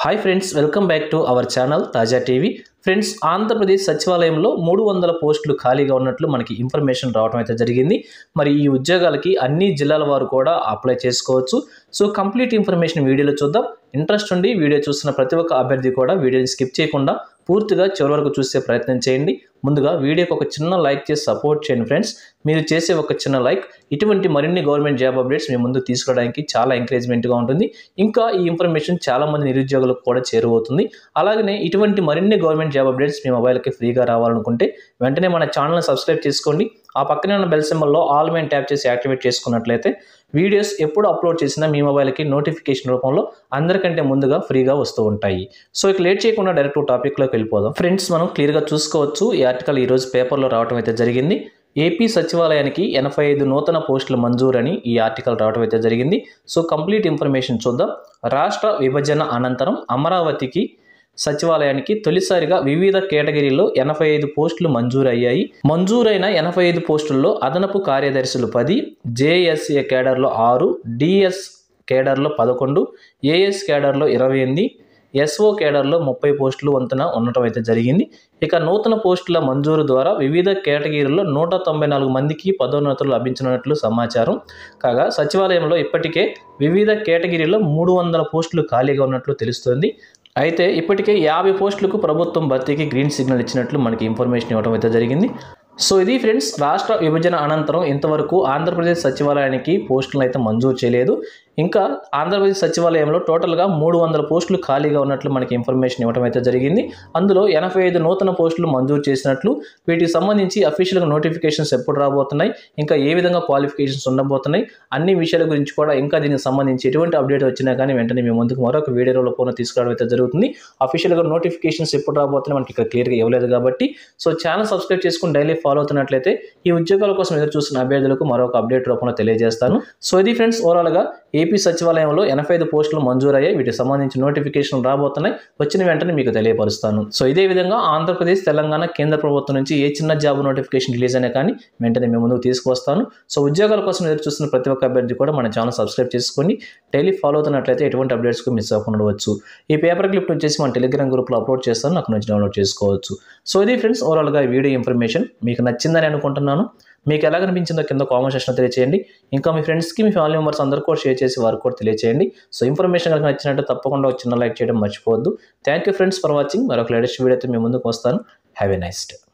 hi friends welcome back to our channel తాజా TV friends Andhra Pradesh సచివాలయంలో మూడు వందల పోస్టులు ఖాళీగా ఉన్నట్లు మనకి ఇన్ఫర్మేషన్ రావడం అయితే జరిగింది మరి ఈ ఉద్యోగాలకి అన్ని జిల్లాల వారు కూడా అప్లై చేసుకోవచ్చు సో కంప్లీట్ ఇన్ఫర్మేషన్ వీడియోలో చూద్దాం ఇంట్రెస్ట్ ఉండి వీడియో చూస్తున్న ప్రతి ఒక్క అభ్యర్థి కూడా వీడియోని స్కిప్ చేయకుండా పూర్తిగా చివరి వరకు చూసే ప్రయత్నం చేయండి ముందుగా వీడియోకి ఒక చిన్న లైక్ చేసి సపోర్ట్ చేయండి ఫ్రెండ్స్ మీరు చేసే ఒక చిన్న లైక్ ఇటువంటి మరిన్ని గవర్నమెంట్ జాబ్ అప్డేట్స్ మీ ముందు తీసుకురావడానికి చాలా ఎంకరేజ్మెంట్గా ఉంటుంది ఇంకా ఈ ఇన్ఫర్మేషన్ చాలా మంది నిరుద్యోగులకు కూడా చేరువవుతుంది అలాగనే ఇటువంటి మరిన్ని గవర్నమెంట్ జాబ్ అప్డేట్స్ మీ మొబైల్కి ఫ్రీగా రావాలనుకుంటే వెంటనే మన ఛానల్ని సబ్స్క్రైబ్ చేసుకోండి ఆ పక్కనే ఉన్న బెల్ సింబల్లో ఆల్ మెయిన్ ట్యాప్ చేసి యాక్టివేట్ చేసుకున్నట్లయితే వీడియోస్ ఎప్పుడు అప్లోడ్ చేసినా మీ మొబైల్కి నోటిఫికేషన్ రూపంలో అందరికంటే ముందుగా ఫ్రీగా వస్తూ ఉంటాయి సో ఇక లేట్ చేయకుండా డైరెక్ట్ టాపిక్లోకి వెళ్ళిపోదాం ఫ్రెండ్స్ మనం క్లియర్గా చూసుకోవచ్చు ఈ ఆర్టికల్ ఈరోజు పేపర్లో రావడం అయితే జరిగింది ఏపీ సచివాలయానికి ఎనభై ఐదు నూతన పోస్టుల మంజూరని ఈ ఆర్టికల్ రావడం అయితే జరిగింది సో కంప్లీట్ ఇన్ఫర్మేషన్ చూద్దాం రాష్ట్ర విభజన అనంతరం అమరావతికి సచివాలయానికి తొలిసారిగా వివిధ కేటగిరీల్లో ఎనభై ఐదు పోస్టులు మంజూరయ్యాయి మంజూరైన ఎనభై ఐదు పోస్టుల్లో అదనపు కార్యదర్శులు పది జేఎస్ఏ కేడర్లో ఆరు డిఎస్ కేడర్లో పదకొండు ఏఎస్ కేడర్లో ఇరవై ఎనిమిది ఎస్ఓ కేడర్లో ముప్పై పోస్టులు వంతున ఉండటం అయితే జరిగింది ఇక నూతన పోస్టుల మంజూరు ద్వారా వివిధ కేటగిరీల్లో నూట తొంభై నాలుగు మందికి పదోన్నతులు లభించినట్లు సమాచారం కాగా సచివాలయంలో ఇప్పటికే వివిధ కేటగిరీలో మూడు వందల పోస్టులు ఖాళీగా ఉన్నట్లు తెలుస్తోంది అయితే ఇప్పటికే యాభై పోస్టులకు ప్రభుత్వం భర్తీకి గ్రీన్ సిగ్నల్ ఇచ్చినట్లు మనకి ఇన్ఫర్మేషన్ ఇవ్వడం అయితే జరిగింది సో ఇది ఫ్రెండ్స్ రాష్ట్ర విభజన అనంతరం ఇంతవరకు ఆంధ్రప్రదేశ్ సచివాలయానికి పోస్టులను అయితే మంజూరు చేయలేదు ఇంకా ఆంధ్రప్రదేశ్ సచివాలయంలో టోటల్గా మూడు వందల పోస్టులు ఖాళీగా ఉన్నట్లు మనకి ఇన్ఫర్మేషన్ ఇవ్వడం అయితే జరిగింది అందులో ఎనభై ఐదు నూతన పోస్టులు మంజూరు చేసినట్లు వీటికి సంబంధించి అఫీషియల్గా నోటిఫికేషన్స్ ఎప్పుడు రాబోతున్నాయి ఇంకా ఏ విధంగా క్వాలిఫికేషన్స్ ఉండబోతున్నాయి అన్ని విషయాల గురించి కూడా ఇంకా దీనికి సంబంధించి ఎటువంటి అప్డేట్ వచ్చినా కానీ వెంటనే మేము ముందుకు మరొక వీడియో రూపంలో తీసుకురావడం అయితే జరుగుతుంది అఫీషియల్గా నోటిఫికేషన్స్ ఎప్పుడు రాబోతున్నాయి మనకి ఇక్కడ క్లియర్గా ఇవ్వలేదు కాబట్టి సో ఛానల్ సబ్స్క్రైబ్ చేసుకుని డైలీ ఫాలో అవుతున్నట్లయితే ఈ ఉద్యోగాల కోసం ఎదురు చూస్తున్న అభ్యర్థులకు మరొక అప్డేట్ రూపంలో తెలియజేస్తాను సో ఇది ఫ్రెండ్స్ ఓవరాల్గా ఏపీ సచివాలయంలో ఎనభై ఐదు పోస్టులు మంజూరయ్యాయి వీటికి సంబంధించి నోటిఫికేషన్ రాబోతున్నాయి వచ్చిన వెంటనే మీకు తెలియపరుస్తాను సో ఇదే విధంగా ఆంధ్రప్రదేశ్ తెలంగాణ కేంద్ర ప్రభుత్వం నుంచి ఏ చిన్న జాబ్ నోటిఫికేషన్ రిలీజ్ అయినా కానీ వెంటనే మేము ముందుకు తీసుకొస్తాను సో ఉద్యోగాల కోసం ఎదురు చూస్తున్న ప్రతి ఒక్క అభ్యర్థి కూడా మన ఛానల్ సబ్స్క్రైబ్ చేసుకొని డైలీ ఫాలో అవుతున్నట్లయితే ఎటువంటి అప్డేట్స్కు మిస్ అవ్వకుండా ఉండవచ్చు ఈ పేపర్ క్లిప్ వచ్చేసి మన టెలిగ్రామ్ గ్రూప్లో అప్లోడ్ చేస్తాను నాకు నుంచి డౌన్లోడ్ చేసుకోవచ్చు సో ఇది ఫ్రెండ్స్ ఓవరాల్గా ఈ వీడియో ఇన్ఫర్మేషన్ మీకు నచ్చిందని అనుకుంటున్నాను మీకు ఎలా కనిపించిందో కింద కామెంట్ సెక్షన్లో తెలియచేయండి ఇంకా మీ ఫ్రెండ్స్కి మీ ఫ్యామిలీ మెంబర్స్ అందరూ కూడా షేర్ చేసి వారికి కూడా తెలియచేయండి సో ఇన్ఫర్మేషన్ కనుక నచ్చినట్టు తప్పకుండా ఒక చిన్న లైక్ చేయడం మర్చిపోవద్దు thank you friends for watching మరొక లేటెస్ట్ వీడియో అయితే మీ ముందుకు వస్తాను హ్యావ్ ఎ నైస్ డే